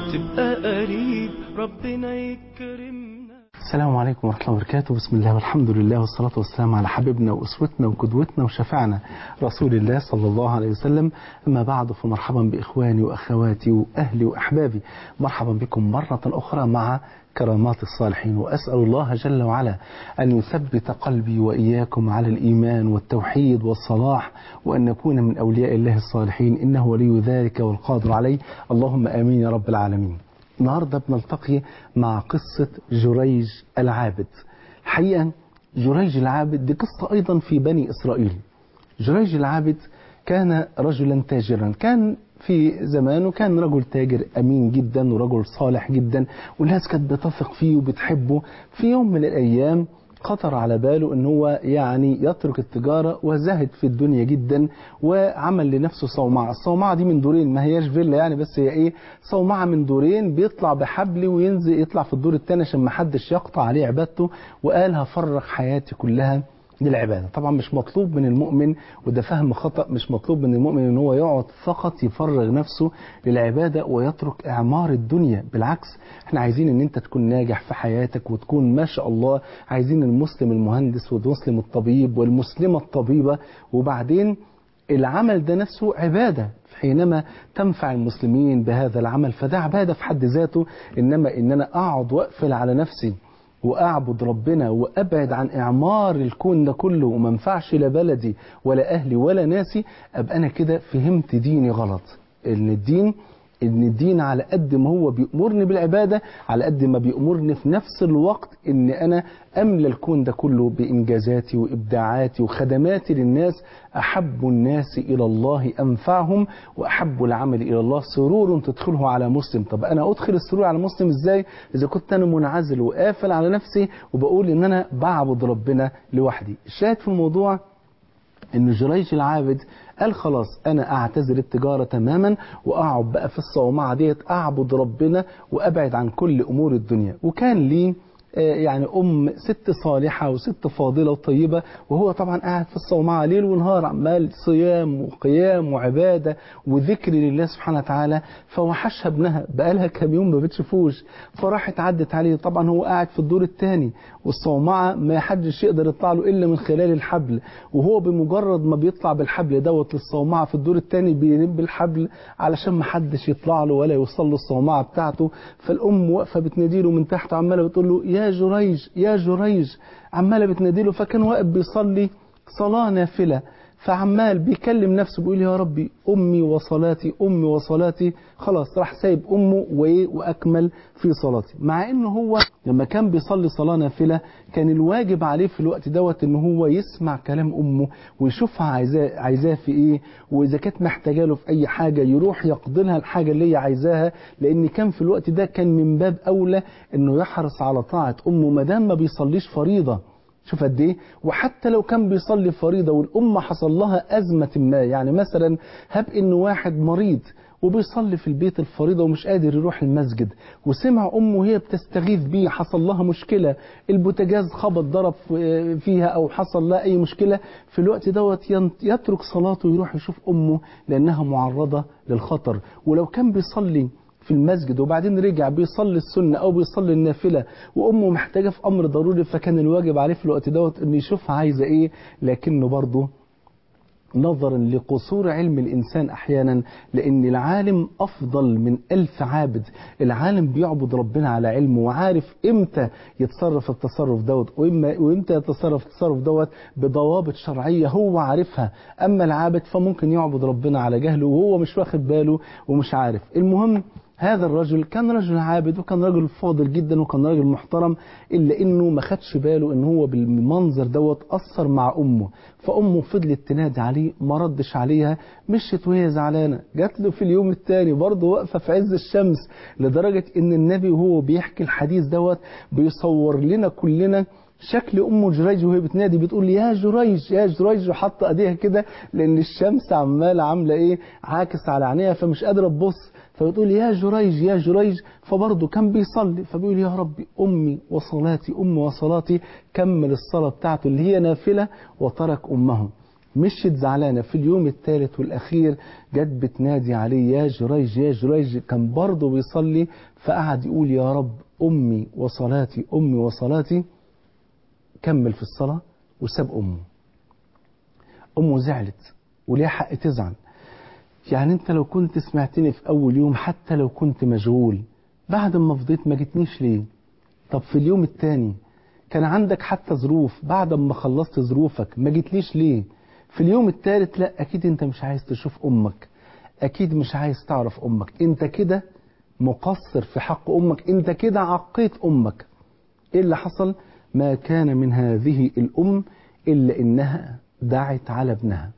تبقى قريب ربنا يكرمنا السلام عليكم ورحمة الله وبركاته بسم الله والحمد لله والصلاة والسلام على حبيبنا وأسوتنا وقدوتنا وشفعنا رسول الله صلى الله عليه وسلم أما بعد فمرحبا بإخواني وأخواتي وأهلي وأحبابي مرحبا بكم مرة أخرى مع كرامات الصالحين وأسأل الله جل وعلا أن يثبت قلبي وإياكم على الإيمان والتوحيد والصلاح وأن نكون من أولياء الله الصالحين إنه ولي ذلك والقادر عليه اللهم آمين يا رب العالمين النهاردة بنلتقي مع قصة جريج العابد حقيقة جريج العابد دي قصة أيضا في بني إسرائيل جريج العابد كان رجلا تاجرا كان في زمانه كان رجل تاجر أمين جدا ورجل صالح جدا والناس كانت بتثق فيه وبتحبه في يوم من الأيام خطر على باله ان هو يعني يترك التجارة وزهد في الدنيا جدا وعمل لنفسه صومعة الصومعة دي من دورين ما هياش فيلا يعني بس هي ايه صومعة من دورين بيطلع بحبل وينزل يطلع في الدور الثاني عشان ما حدش يقطع عليه عبادته وقال هفرغ حياتي كلها للعبادة طبعا مش مطلوب من المؤمن وده فهم خطأ مش مطلوب من المؤمن ان هو يقعد فقط يفرغ نفسه للعبادة ويترك اعمار الدنيا بالعكس احنا عايزين ان انت تكون ناجح في حياتك وتكون ما شاء الله عايزين المسلم المهندس والمسلم الطبيب والمسلمة الطبيبة وبعدين العمل ده نفسه عبادة حينما تنفع المسلمين بهذا العمل فده عبادة في حد ذاته إنما إن أنا أقعد وأقفل على نفسي واعبد ربنا وابعد عن اعمار الكون ده كله وما انفعش لا بلدي ولا اهلي ولا ناسي ابقى انا كده فهمت ديني غلط ان الدين ان الدين على قد ما هو بيأمرني بالعبادة على قد ما بيأمرني في نفس الوقت ان انا املى الكون ده كله بانجازاتي وابداعاتي وخدماتي للناس احب الناس الى الله انفعهم واحب العمل الى الله سرور تدخله على مسلم طب انا ادخل السرور على مسلم ازاي اذا كنت انا منعزل وقافل على نفسي وبقول ان انا بعبد ربنا لوحدي الشاهد في الموضوع ان جريج العابد قال خلاص انا اعتزل التجارة تماما واقعد بقى في الصومعة ديت اعبد ربنا وابعد عن كل امور الدنيا وكان لي يعني أم ست صالحة وست فاضلة وطيبة وهو طبعا قاعد في الصومعة ليل ونهار عمال صيام وقيام وعبادة وذكر لله سبحانه وتعالى فوحشها ابنها بقالها كام يوم ما بتشوفوش فراحت عدت عليه طبعا هو قاعد في الدور الثاني والصومعة ما حدش يقدر يطلع له إلا من خلال الحبل وهو بمجرد ما بيطلع بالحبل دوت للصومعة في الدور الثاني بينب الحبل علشان ما حدش يطلع له ولا يوصل له الصومعة بتاعته فالأم واقفة بتناديله من تحت عمالة بتقول له يا جريج يا جريج عمالة بتناديله فكان واقف بيصلي صلاة نافلة فعمال بيكلم نفسه بيقول يا ربي أمي وصلاتي أمي وصلاتي خلاص راح سايب أمه وإيه وأكمل في صلاتي مع إنه هو لما كان بيصلي صلاة نافلة كان الواجب عليه في الوقت دوت إن هو يسمع كلام أمه ويشوفها عايزاه عايزاه في إيه وإذا كانت محتاجة له في أي حاجة يروح يقضي لها الحاجة اللي هي عايزاها لأن كان في الوقت ده كان من باب أولى إنه يحرص على طاعة أمه ما دام ما بيصليش فريضة شوف قد ايه وحتى لو كان بيصلي فريضه والامه حصل لها ازمه ما يعني مثلا هب ان واحد مريض وبيصلي في البيت الفريضه ومش قادر يروح المسجد وسمع امه وهي بتستغيث بيه حصل لها مشكله البوتاجاز خبط ضرب فيها او حصل لها اي مشكله في الوقت دوت يترك صلاته ويروح يشوف امه لانها معرضه للخطر ولو كان بيصلي في المسجد وبعدين رجع بيصلي السنة أو بيصلي النافلة وأمه محتاجة في أمر ضروري فكان الواجب عليه في الوقت دوت إنه يشوفها عايزة إيه لكنه برضه نظرا لقصور علم الإنسان أحيانا لأن العالم أفضل من ألف عابد العالم بيعبد ربنا على علمه وعارف إمتى يتصرف التصرف دوت وإمتى يتصرف التصرف دوت بضوابط شرعية هو عارفها أما العابد فممكن يعبد ربنا على جهله وهو مش واخد باله ومش عارف المهم هذا الرجل كان رجل عابد وكان رجل فاضل جدا وكان رجل محترم إلا إنه ما خدش باله إن هو بالمنظر دوت أثر مع أمه فأمه فضلت تنادي عليه ما ردش عليها مشت وهي زعلانة جات له في اليوم الثاني برضه واقفة في عز الشمس لدرجة إن النبي وهو بيحكي الحديث دوت بيصور لنا كلنا شكل ام جريج وهي بتنادي بتقول يا جريج يا جريج وحاطه ايديها كده لان الشمس عماله عامله ايه عاكس على عينيها فمش قادره تبص فبتقول يا جريج يا جريج فبرضه كان بيصلي فبيقول يا ربي امي وصلاتي امي وصلاتي كمل الصلاه بتاعته اللي هي نافله وترك امه مشيت زعلانة في اليوم الثالث والأخير جت بتنادي عليه يا جريج يا جريج كان برضه بيصلي فقعد يقول يا رب أمي وصلاتي أمي وصلاتي كمل في الصلاة وساب أمه أمه زعلت وليها حق تزعل يعني أنت لو كنت سمعتني في أول يوم حتى لو كنت مشغول بعد ما فضيت ما جتنيش ليه طب في اليوم الثاني كان عندك حتى ظروف بعد ما خلصت ظروفك ما جيتليش ليه في اليوم الثالث لا اكيد انت مش عايز تشوف امك اكيد مش عايز تعرف امك انت كده مقصر في حق امك انت كده عقيت امك ايه اللي حصل ما كان من هذه الام الا انها دعت على ابنها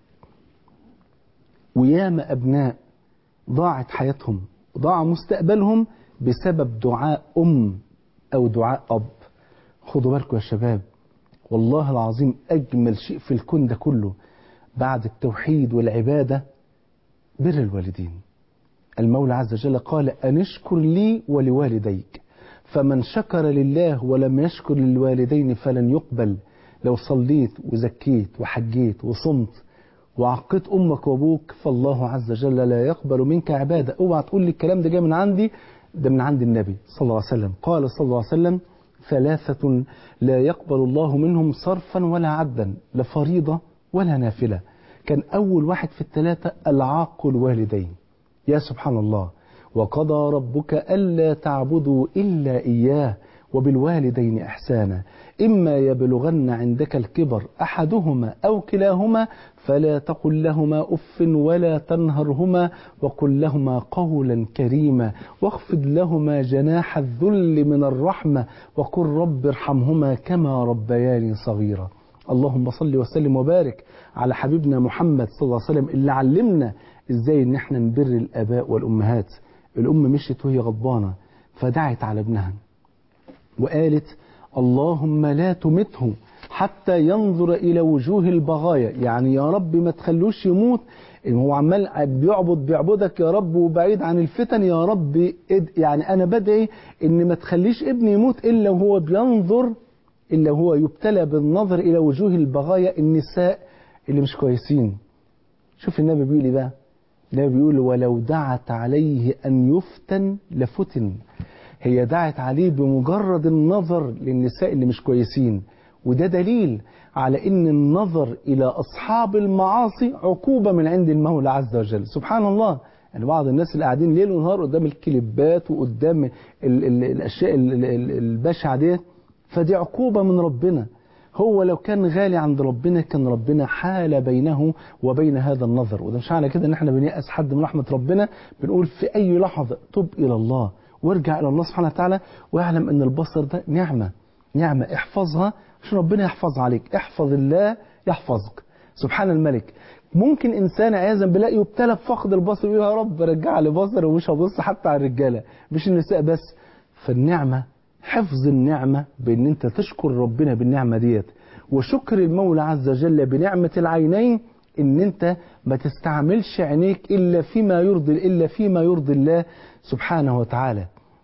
وياما ابناء ضاعت حياتهم ضاع مستقبلهم بسبب دعاء ام او دعاء اب خدوا بالكم يا شباب والله العظيم أجمل شيء في الكون ده كله بعد التوحيد والعبادة بر الوالدين المولى عز وجل قال أن اشكر لي ولوالديك فمن شكر لله ولم يشكر للوالدين فلن يقبل لو صليت وزكيت وحجيت وصمت وعقيت أمك وأبوك فالله عز وجل لا يقبل منك عبادة اوعى تقول لي الكلام ده جاي من عندي ده من عند النبي صلى الله عليه وسلم قال صلى الله عليه وسلم ثلاثة لا يقبل الله منهم صرفا ولا عدا لا فريضة ولا نافلة كان أول واحد في الثلاثة العاق الوالدين يا سبحان الله وقضى ربك ألا تعبدوا إلا إياه وبالوالدين إحسانا إما يبلغن عندك الكبر أحدهما أو كلاهما فلا تقل لهما أف ولا تنهرهما وقل لهما قولا كريما واخفض لهما جناح الذل من الرحمة وقل رب ارحمهما كما ربياني صغيرا اللهم صل وسلم وبارك على حبيبنا محمد صلى الله عليه وسلم اللي علمنا ازاي ان احنا نبر الاباء والامهات الام مشيت وهي غضبانه فدعت على ابنها وقالت اللهم لا تمته حتى ينظر إلى وجوه البغايا يعني يا رب ما تخلوش يموت هو عمال بيعبد بيعبدك يا رب وبعيد عن الفتن يا رب يعني أنا بدعي إن ما تخليش ابني يموت إلا وهو بينظر إلا هو يبتلى بالنظر إلى وجوه البغايا النساء اللي مش كويسين شوف النبي بيقول إيه بقى النبي بيقول ولو دعت عليه أن يفتن لفتن هي دعت عليه بمجرد النظر للنساء اللي مش كويسين وده دليل على ان النظر الى اصحاب المعاصي عقوبة من عند المولى عز وجل سبحان الله يعني بعض الناس اللي قاعدين ليل ونهار قدام الكليبات وقدام ال ال الاشياء ال ال البشعة ديت فدي عقوبة من ربنا هو لو كان غالي عند ربنا كان ربنا حال بينه وبين هذا النظر وده مش معنى كده ان احنا بنيأس حد من رحمة ربنا بنقول في اي لحظة تب الى الله وارجع الى الله سبحانه وتعالى واعلم ان البصر ده نعمة نعمة احفظها عشان ربنا يحفظ عليك احفظ الله يحفظك سبحان الملك ممكن انسان عياذا بالله يبتلى بفقد البصر يقول يا رب رجع لي بصري ومش هبص حتى على الرجاله مش النساء بس فالنعمه حفظ النعمه بان انت تشكر ربنا بالنعمه ديت وشكر المولى عز وجل بنعمه العينين ان انت ما تستعملش عينيك الا فيما يرضي الا فيما يرضي الله سبحانه وتعالى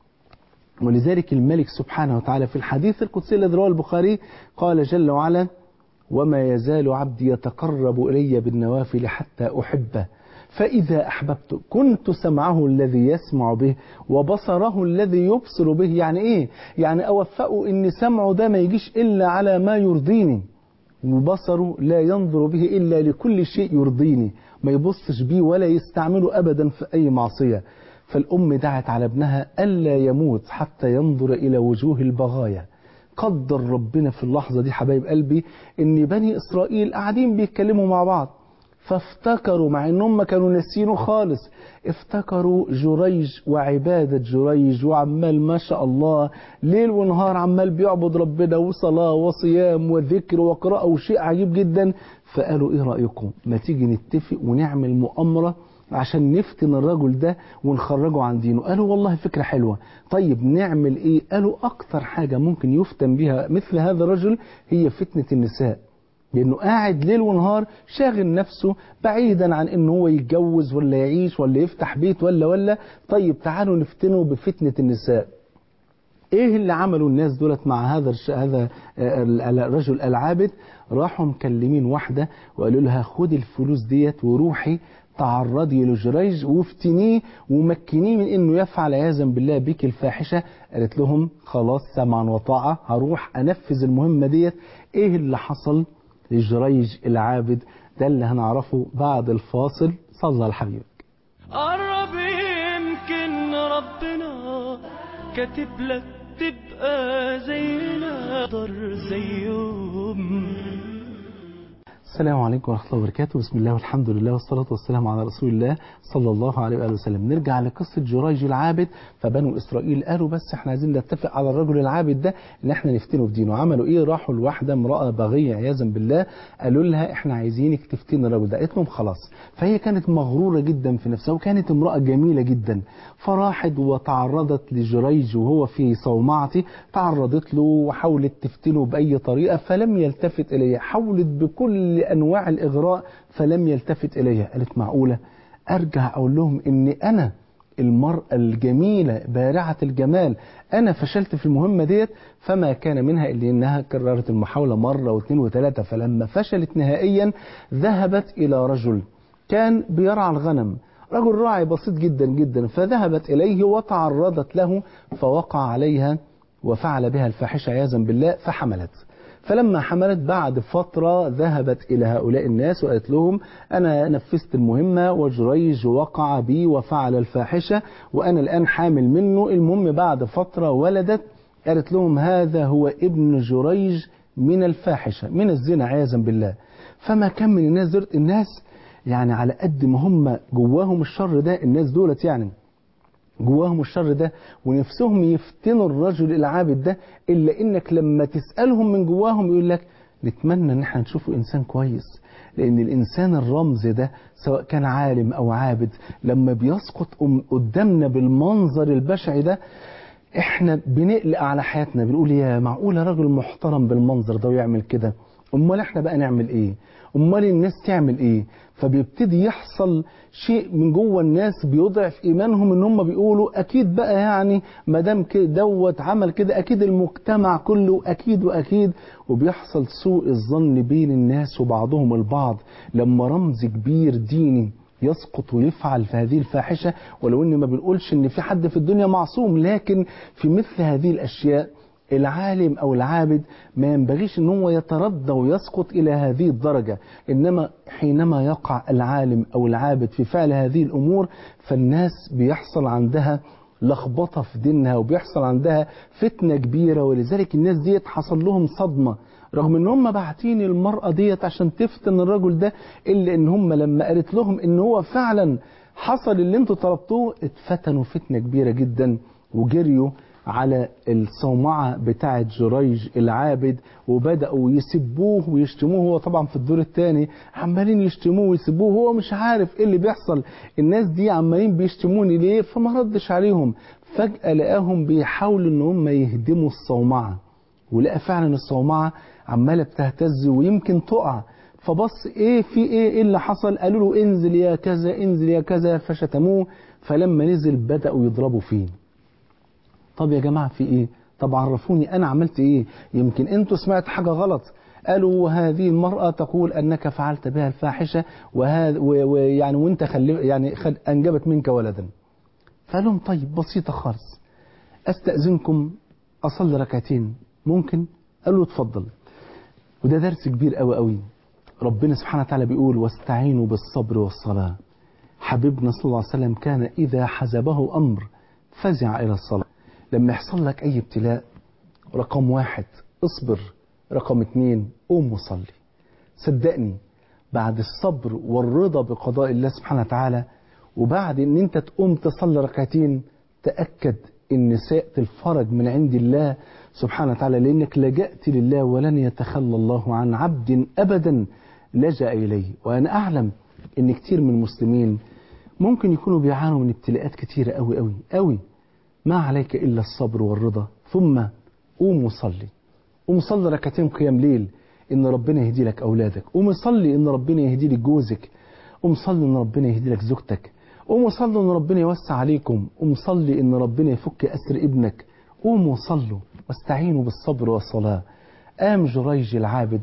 ولذلك الملك سبحانه وتعالى في الحديث القدسي الذي رواه البخاري قال جل وعلا وما يزال عبدي يتقرب إلي بالنوافل حتى أحبه فإذا أحببت كنت سمعه الذي يسمع به وبصره الذي يبصر به يعني إيه؟ يعني أوفقه إن سمعه ده ما يجيش إلا على ما يرضيني وبصره لا ينظر به إلا لكل شيء يرضيني ما يبصش بيه ولا يستعمله أبدا في أي معصية فالأم دعت على ابنها ألا يموت حتى ينظر إلى وجوه البغايا قدر ربنا في اللحظة دي حبايب قلبي ان بني اسرائيل قاعدين بيتكلموا مع بعض فافتكروا مع انهم كانوا ناسينه خالص افتكروا جريج وعبادة جريج وعمال ما شاء الله ليل ونهار عمال بيعبد ربنا وصلاة وصيام وذكر وقراءة وشيء عجيب جدا فقالوا ايه رأيكم ما تيجي نتفق ونعمل مؤامرة عشان نفتن الرجل ده ونخرجه عن دينه قالوا والله فكرة حلوة طيب نعمل ايه قالوا اكتر حاجة ممكن يفتن بها مثل هذا الرجل هي فتنة النساء لانه قاعد ليل ونهار شاغل نفسه بعيدا عن انه هو يتجوز ولا يعيش ولا يفتح بيت ولا ولا طيب تعالوا نفتنه بفتنة النساء ايه اللي عملوا الناس دولت مع هذا الش... هذا الرجل العابد راحوا مكلمين واحده وقالوا لها خدي الفلوس ديت وروحي تعرضي لجريج وافتنيه ومكنيه من انه يفعل عياذا بالله بك الفاحشه قالت لهم خلاص سمعا وطاعه هروح انفذ المهمه ديت ايه اللي حصل لجريج العابد ده اللي هنعرفه بعد الفاصل صلى على حبيبك قرب يمكن ربنا كاتب لك تبقى زينا ضر زيهم السلام عليكم ورحمة الله وبركاته بسم الله والحمد لله والصلاة والسلام على رسول الله صلى الله عليه وآله وسلم نرجع لقصة جريج العابد فبنو إسرائيل قالوا بس احنا عايزين نتفق على الرجل العابد ده ان احنا نفتنه في دينه عملوا ايه راحوا لواحدة امرأة بغية عياذا بالله قالوا لها احنا عايزينك تفتن الرجل ده قالت لهم خلاص فهي كانت مغرورة جدا في نفسها وكانت امرأة جميلة جدا فراحت وتعرضت لجريج وهو في صومعته تعرضت له وحاولت تفتنه بأي طريقة فلم يلتفت إليها حاولت بكل أنواع الإغراء فلم يلتفت إليها قالت معقولة أرجع أقول لهم إن أنا المرأة الجميلة بارعة الجمال أنا فشلت في المهمة ديت فما كان منها إلا أنها كررت المحاولة مرة واثنين وثلاثة فلما فشلت نهائيا ذهبت إلى رجل كان بيرعى الغنم رجل راعي بسيط جدا جدا فذهبت إليه وتعرضت له فوقع عليها وفعل بها الفاحشة عياذا بالله فحملت فلما حملت بعد فترة ذهبت إلى هؤلاء الناس وقالت لهم أنا نفذت المهمة وجريج وقع بي وفعل الفاحشة وأنا الآن حامل منه المهم بعد فترة ولدت قالت لهم هذا هو ابن جريج من الفاحشة من الزنا عياذا بالله فما كان من الناس دولت الناس يعني على قد ما هم جواهم الشر ده الناس دولت يعني جواهم الشر ده ونفسهم يفتنوا الرجل العابد ده إلا إنك لما تسألهم من جواهم يقول لك نتمنى إن احنا نشوفه إنسان كويس لأن الإنسان الرمز ده سواء كان عالم أو عابد لما بيسقط قدامنا بالمنظر البشع ده احنا بنقلق على حياتنا بنقول يا معقولة راجل محترم بالمنظر ده ويعمل كده امال احنا بقى نعمل ايه امال الناس تعمل ايه فبيبتدي يحصل شيء من جوه الناس بيضعف ايمانهم ان هم بيقولوا اكيد بقى يعني ما دام كده دوت عمل كده اكيد المجتمع كله اكيد واكيد وبيحصل سوء الظن بين الناس وبعضهم البعض لما رمز كبير ديني يسقط ويفعل في هذه الفاحشة ولو ان ما بنقولش ان في حد في الدنيا معصوم لكن في مثل هذه الاشياء العالم او العابد ما ينبغيش ان هو يتردى ويسقط الى هذه الدرجة انما حينما يقع العالم او العابد في فعل هذه الامور فالناس بيحصل عندها لخبطة في دينها وبيحصل عندها فتنة كبيرة ولذلك الناس ديت حصل لهم صدمة رغم ان هم باعتين المرأة ديت عشان تفتن الرجل ده الا ان هم لما قالت لهم ان هو فعلا حصل اللي انتوا طلبتوه اتفتنوا فتنة كبيرة جدا وجريوا على الصومعة بتاعة جريج العابد وبدأوا يسبوه ويشتموه هو طبعا في الدور الثاني عمالين يشتموه ويسبوه هو مش عارف ايه اللي بيحصل الناس دي عمالين بيشتموني ليه فما ردش عليهم فجأة لقاهم بيحاولوا ان هم يهدموا الصومعة ولقى فعلا الصومعة عمالة بتهتز ويمكن تقع فبص ايه في ايه ايه اللي حصل قالوا له انزل يا كذا انزل يا كذا فشتموه فلما نزل بدأوا يضربوا فيه طب يا جماعة في ايه طب عرفوني انا عملت ايه يمكن انتوا سمعت حاجة غلط قالوا هذه المرأة تقول انك فعلت بها الفاحشة وهذا ويعني وانت خلي يعني خل انجبت منك ولدا فقال لهم طيب بسيطة خالص استأذنكم اصلي ركعتين ممكن قالوا اتفضل وده درس كبير قوي قوي ربنا سبحانه وتعالى بيقول واستعينوا بالصبر والصلاة حبيبنا صلى الله عليه وسلم كان إذا حزبه أمر فزع إلى الصلاة لما يحصل لك أي ابتلاء رقم واحد اصبر رقم اتنين قوم وصلي صدقني بعد الصبر والرضا بقضاء الله سبحانه وتعالى وبعد ان انت تقوم تصلي ركعتين تأكد ان سيأتي الفرج من عند الله سبحانه وتعالى لأنك لجأت لله ولن يتخلى الله عن عبد أبدا لجأ إليه وأنا أعلم أن كتير من المسلمين ممكن يكونوا بيعانوا من ابتلاءات كتيرة أوي أوي أوي ما عليك إلا الصبر والرضا ثم قوم وصلي قوم صلي ركعتين قيام ليل إن ربنا يهدي لك أولادك قوم صلي إن ربنا يهدي لك جوزك قوم صلي إن ربنا يهدي لك زوجتك قوم صلي إن ربنا يوسع عليكم قوم صلي إن ربنا يفك أسر ابنك قوموا صلوا واستعينوا بالصبر والصلاة قام جريج العابد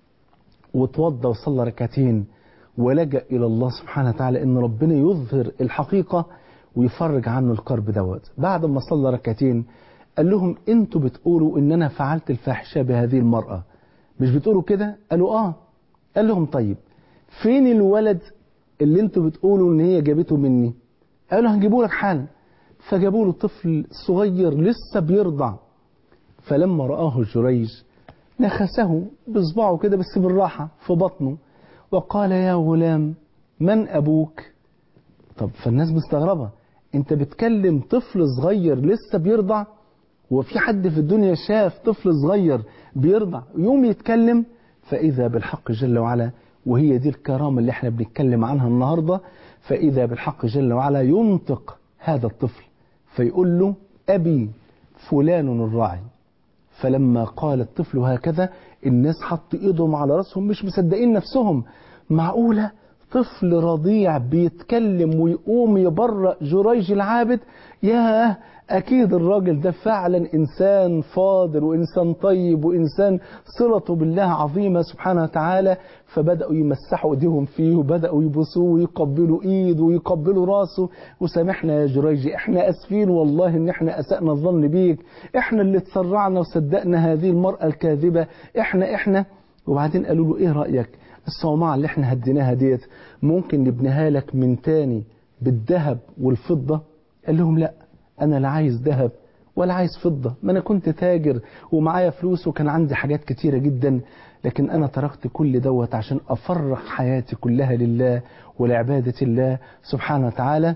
وتوضى وصلى ركعتين ولجأ إلى الله سبحانه وتعالى إن ربنا يظهر الحقيقة ويفرج عنه الكرب دوت بعد ما صلى ركعتين قال لهم انتوا بتقولوا ان انا فعلت الفاحشة بهذه المرأة مش بتقولوا كده قالوا اه قال لهم طيب فين الولد اللي انتوا بتقولوا ان هي جابته مني قالوا هنجيبه لك حالا فجابوا له طفل صغير لسه بيرضع فلما رآه جريج نخسه بصبعه كده بس بالراحة في بطنه وقال يا غلام من أبوك طب فالناس مستغربة انت بتكلم طفل صغير لسه بيرضع وفي حد في الدنيا شاف طفل صغير بيرضع يوم يتكلم فإذا بالحق جل وعلا وهي دي الكرامة اللي احنا بنتكلم عنها النهاردة فإذا بالحق جل وعلا ينطق هذا الطفل فيقول له أبي فلان الراعي فلما قال الطفل هكذا الناس حط ايدهم على راسهم مش مصدقين نفسهم معقولة طفل رضيع بيتكلم ويقوم يبرأ جريج العابد ياه أكيد الراجل ده فعلا إنسان فاضل وإنسان طيب وإنسان صلته بالله عظيمة سبحانه وتعالى فبدأوا يمسحوا إيديهم فيه وبدأوا يبصوه ويقبلوا إيده ويقبلوا راسه وسامحنا يا جريج إحنا أسفين والله إن إحنا أسأنا الظن بيك إحنا اللي تسرعنا وصدقنا هذه المرأة الكاذبة إحنا إحنا وبعدين قالوا له إيه رأيك الصومعة اللي إحنا هديناها ديت ممكن نبنيها لك من تاني بالذهب والفضة قال لهم لأ أنا لا عايز ذهب ولا عايز فضة ما أنا كنت تاجر ومعايا فلوس وكان عندي حاجات كتيرة جدا لكن أنا تركت كل دوت عشان أفرغ حياتي كلها لله ولعبادة الله سبحانه وتعالى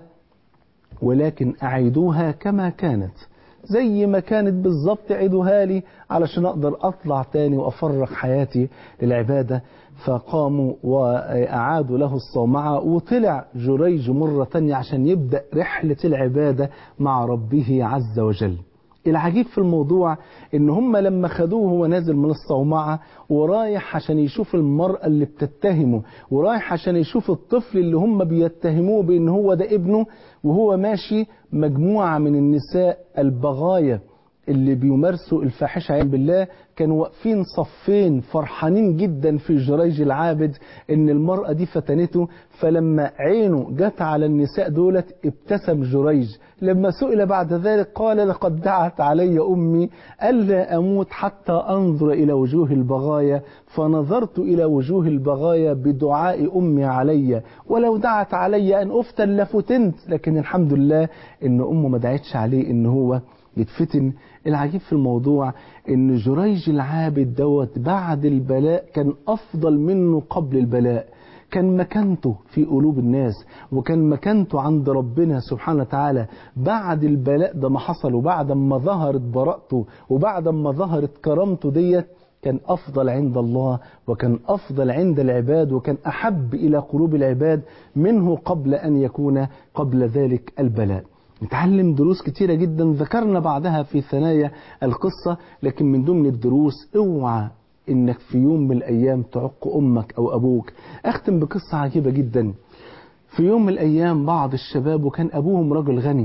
ولكن أعيدوها كما كانت زي ما كانت بالظبط عيدوها لي علشان أقدر أطلع تاني وأفرغ حياتي للعبادة فقاموا وأعادوا له الصومعة وطلع جريج مرة تانية عشان يبدأ رحلة العبادة مع ربه عز وجل العجيب في الموضوع ان هم لما خدوه هو نازل من الصومعة ورايح عشان يشوف المرأة اللي بتتهمه ورايح عشان يشوف الطفل اللي هم بيتهموه بان هو ده ابنه وهو ماشي مجموعة من النساء البغايا اللي بيمارسوا الفاحشة عين بالله كانوا واقفين صفين فرحانين جدا في جريج العابد ان المرأة دي فتنته فلما عينه جت على النساء دولت ابتسم جريج لما سئل بعد ذلك قال لقد دعت علي أمي ألا أموت حتى أنظر إلى وجوه البغايا فنظرت إلى وجوه البغايا بدعاء أمي علي ولو دعت علي أن أفتن لفتنت لكن الحمد لله إن أمه ما دعتش عليه إن هو يتفتن العجيب في الموضوع ان جريج العابد دوت بعد البلاء كان افضل منه قبل البلاء كان مكانته في قلوب الناس وكان مكانته عند ربنا سبحانه وتعالى بعد البلاء ده ما حصل وبعد ما ظهرت براءته وبعد ما ظهرت كرامته ديت كان أفضل عند الله وكان أفضل عند العباد وكان أحب إلى قلوب العباد منه قبل أن يكون قبل ذلك البلاء نتعلم دروس كتيرة جدا ذكرنا بعدها في ثنايا القصة لكن من ضمن الدروس اوعى انك في يوم من الايام تعق امك او ابوك اختم بقصة عجيبة جدا في يوم من الايام بعض الشباب وكان ابوهم رجل غني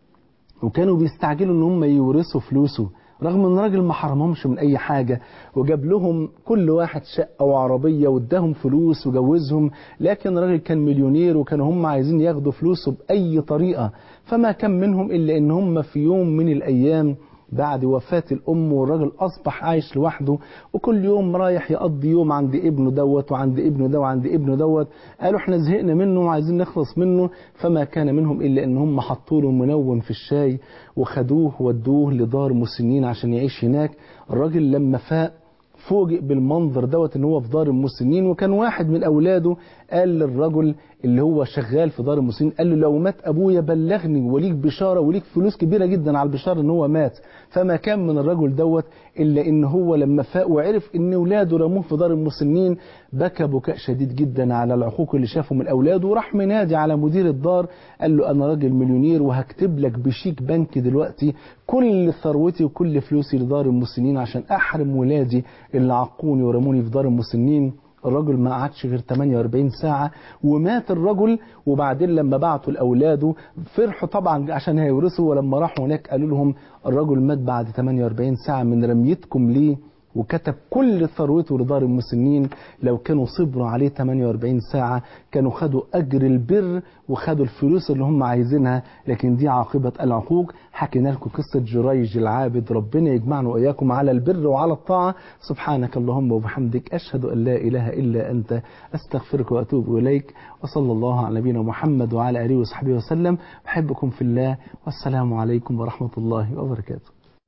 وكانوا بيستعجلوا ان هم يورثوا فلوسه رغم ان الراجل ما حرمهمش من اي حاجة وجاب لهم كل واحد شقة وعربية واداهم فلوس وجوزهم لكن الراجل كان مليونير وكانوا هم عايزين ياخدوا فلوسه بأي طريقة فما كان منهم إلا ان هم في يوم من الأيام بعد وفاة الأم والراجل أصبح عايش لوحده وكل يوم رايح يقضي يوم عند ابنه دوت وعند ابنه ده وعند ابنه دوت قالوا احنا زهقنا منه وعايزين نخلص منه فما كان منهم إلا إن هم حطوا له منون في الشاي وخدوه ودوه لدار مسنين عشان يعيش هناك الراجل لما فاق فوجئ بالمنظر دوت ان هو في دار المسنين وكان واحد من اولاده قال للرجل اللي هو شغال في دار المسنين قال له لو مات ابويا بلغني وليك بشاره وليك فلوس كبيره جدا على البشاره ان هو مات فما كان من الرجل دوت الا ان هو لما فاق وعرف ان اولاده رموه في دار المسنين بكى بكاء شديد جدا على العقوق اللي شافه من اولاده وراح منادي على مدير الدار قال له انا راجل مليونير وهكتب لك بشيك بنك دلوقتي كل ثروتي وكل فلوسي لدار المسنين عشان احرم ولادي اللي عقوني ورموني في دار المسنين الرجل ما قعدش غير 48 ساعة ومات الرجل وبعدين لما بعتوا لأولاده فرحوا طبعا عشان هيورثوا ولما راحوا هناك قالوا لهم الرجل مات بعد 48 ساعة من رميتكم ليه وكتب كل ثروته لدار المسنين لو كانوا صبروا عليه 48 ساعة كانوا خدوا أجر البر وخدوا الفلوس اللي هم عايزينها لكن دي عاقبة العقوق حكينا لكم قصة جريج العابد ربنا يجمعنا وإياكم على البر وعلى الطاعة سبحانك اللهم وبحمدك أشهد أن لا إله إلا أنت أستغفرك وأتوب إليك وصلى الله على نبينا محمد وعلى آله وصحبه وسلم بحبكم في الله والسلام عليكم ورحمة الله وبركاته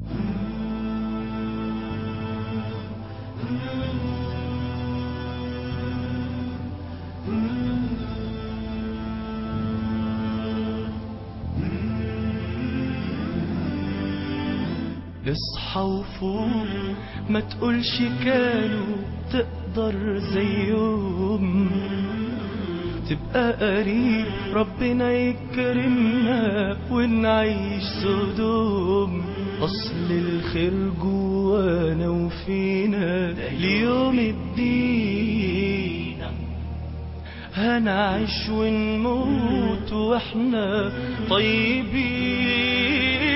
اصحى وفوق ما تقولش كانوا تقدر زيهم تبقى قريب ربنا يكرمنا ونعيش سدوم أصل الخير جوانا وفينا ليوم الدين هنعيش ونموت واحنا طيبين